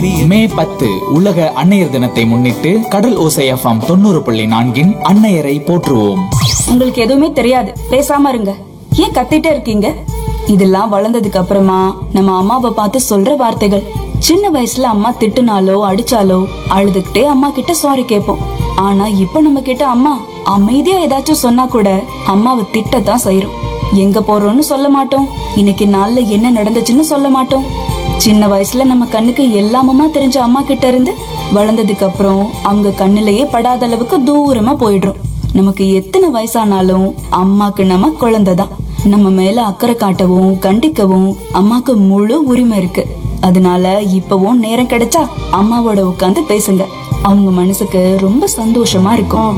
மே பத்து உலக அன்னையர் தினத்தை முன்னிட்டு கடல் ஓசை எஃப்எம் தொண்ணூறு புள்ளி நான்கின் அன்னையரை போற்றுவோம் உங்களுக்கு எதுவுமே தெரியாது பேசாம இருங்க ஏன் கத்திட்டே இருக்கீங்க இதெல்லாம் வளர்ந்ததுக்கு அப்புறமா நம்ம அம்மாவை பார்த்து சொல்ற வார்த்தைகள் சின்ன வயசுல அம்மா திட்டுனாலோ அடிச்சாலோ அழுதுகிட்டே அம்மா கிட்ட சாரி கேட்போம் ஆனா இப்ப நம்ம கிட்ட அம்மா அமைதியா ஏதாச்சும் சொன்னா கூட அம்மாவை திட்டத்தான் செய்யறோம் எங்க போறோம்னு சொல்ல மாட்டோம் இன்னைக்கு நாள்ல என்ன நடந்துச்சுன்னு சொல்ல மாட்டோம் சின்ன வயசுல நம்ம கண்ணுக்கு எல்லாமமா தெரிஞ்ச அம்மா கிட்ட இருந்து வளர்ந்ததுக்கு அப்புறம் அவங்க கண்ணிலேயே படாத அளவுக்கு தூரமா போயிடுறோம் நமக்கு எத்தனை வயசானாலும் அம்மாக்கு நம்ம குழந்தைதான் நம்ம மேல அக்கறை காட்டவும் கண்டிக்கவும் அம்மாக்கு முழு உரிமை இருக்கு அதனால இப்பவும் நேரம் கிடைச்சா அம்மாவோட உட்காந்து பேசுங்க அவங்க மனசுக்கு ரொம்ப சந்தோஷமா இருக்கும்